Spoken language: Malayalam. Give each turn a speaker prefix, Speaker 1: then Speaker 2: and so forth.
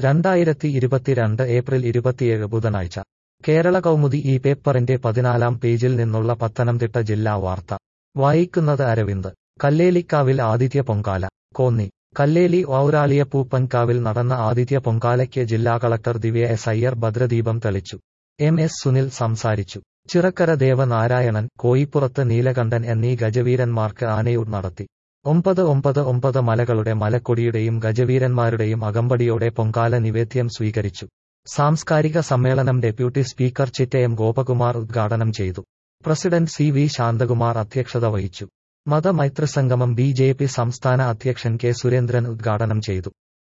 Speaker 1: രണ്ടായിരത്തി ഇരുപത്തിരണ്ട് ഏപ്രിൽ ഇരുപത്തിയേഴ് ബുധനാഴ്ച കേരള കൗമുദി ഈ പേപ്പറിന്റെ പതിനാലാം പേജിൽ നിന്നുള്ള പത്തനംതിട്ട ജില്ലാ വാർത്ത വായിക്കുന്നത് അരവിന്ദ് കല്ലേലിക്കാവിൽ ആദിത്യ പൊങ്കാല കോന്നി കല്ലേലി ഔരാളിയ പൂപ്പൻകാവിൽ നടന്ന ആദിത്യ പൊങ്കാലയ്ക്ക് ജില്ലാ കളക്ടർ ദിവ്യ എസ് അയ്യർ ഭദ്രദീപം തെളിച്ചു എം എസ് സുനിൽ സംസാരിച്ചു ചിറക്കര ദേവനാരായണൻ കോയിപ്പുറത്ത് നീലകണ്ഠൻ എന്നീ ഗജവീരന്മാർക്ക് ആനയൂർ നടത്തി ഒമ്പത് ഒമ്പത് ഒമ്പത് മലകളുടെ മലക്കൊടിയുടെയും ഗജവീരന്മാരുടെയും അകമ്പടിയോടെ പൊങ്കാല നിവേദ്യം സ്വീകരിച്ചു സാംസ്കാരിക സമ്മേളനം ഡെപ്യൂട്ടി സ്പീക്കർ ചിറ്റയം ഗോപകുമാർ ഉദ്ഘാടനം ചെയ്തു പ്രസിഡന്റ് സി വി ശാന്തകുമാർ അധ്യക്ഷത വഹിച്ചു മതമൈത്രസംഗമം ബി ജെ പി സംസ്ഥാന അധ്യക്ഷൻ കെ സുരേന്ദ്രൻ ഉദ്ഘാടനം ചെയ്തു